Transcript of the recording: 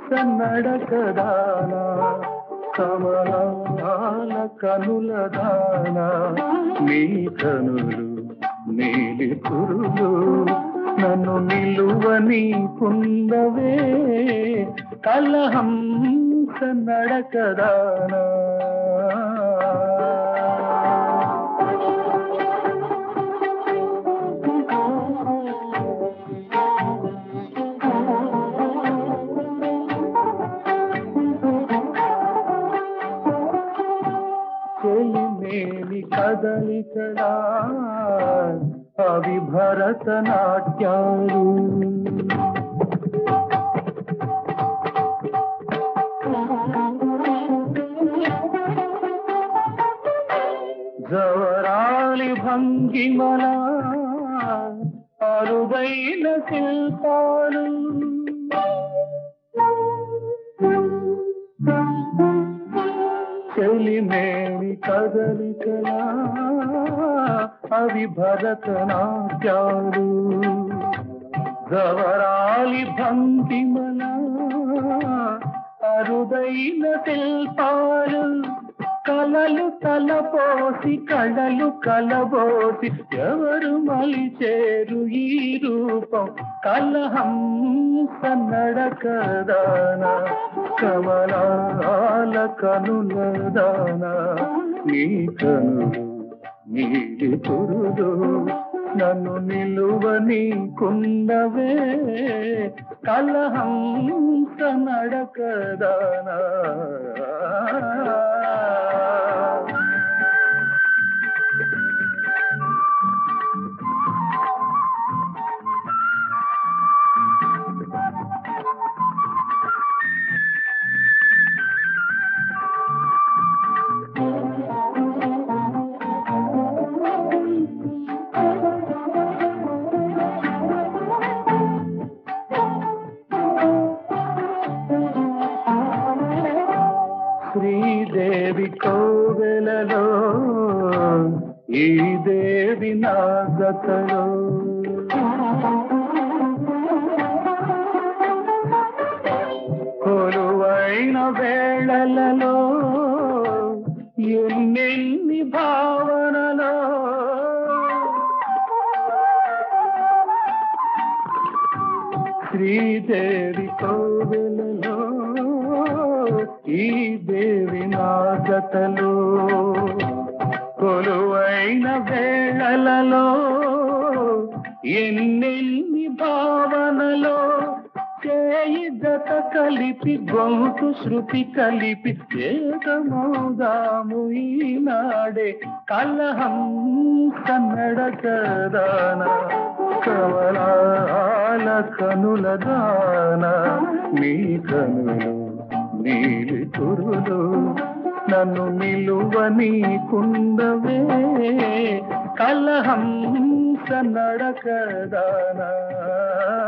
నడకదానా కమలాల కనుల దానా నీ కనులు నీలి కురులు నన్ను నిలువని కుందవే కలహంస నడకదానా చెలిమేని కదలికలా అవి భరతనాట్యాలు జవరాలి భంగిమల అరుదైన శిల్పాలు చెలిమేని కదలికలా అవి భరతనాట్యాలు గవరాలి భంగిమల అరుదైన శిల్పాలు కలలు తలపోసి కళలు కలబోసి ఎవరు మలిచేరు ఈ రూపం కలహంస నడకదాన కమలాల కనుల దాన నీ కనులు నీలి పురుడు నన్ను నిలువని కుండవే కలహంస నడకదానా శ్రీదేవి కోవెలలో ఈ దేవి నా గతలో కొలువైన వేళలలో ఎన్నెన్ని భావనలో శ్రీదేవి కోవెలలో ఈ దేవి నా జతలో కొలువైన వేళలలో ఎన్నెన్ని భావనలో చేయి జత కలిపి గొంతు శృతి కలిపి ఏకమౌదాము ఈనాడే కలహంస నడకదాన కవలాల కనుల దాన నీ కనులు నీలి కురులు నన్ను నిలువని కుందవే కలహంస నడకదానా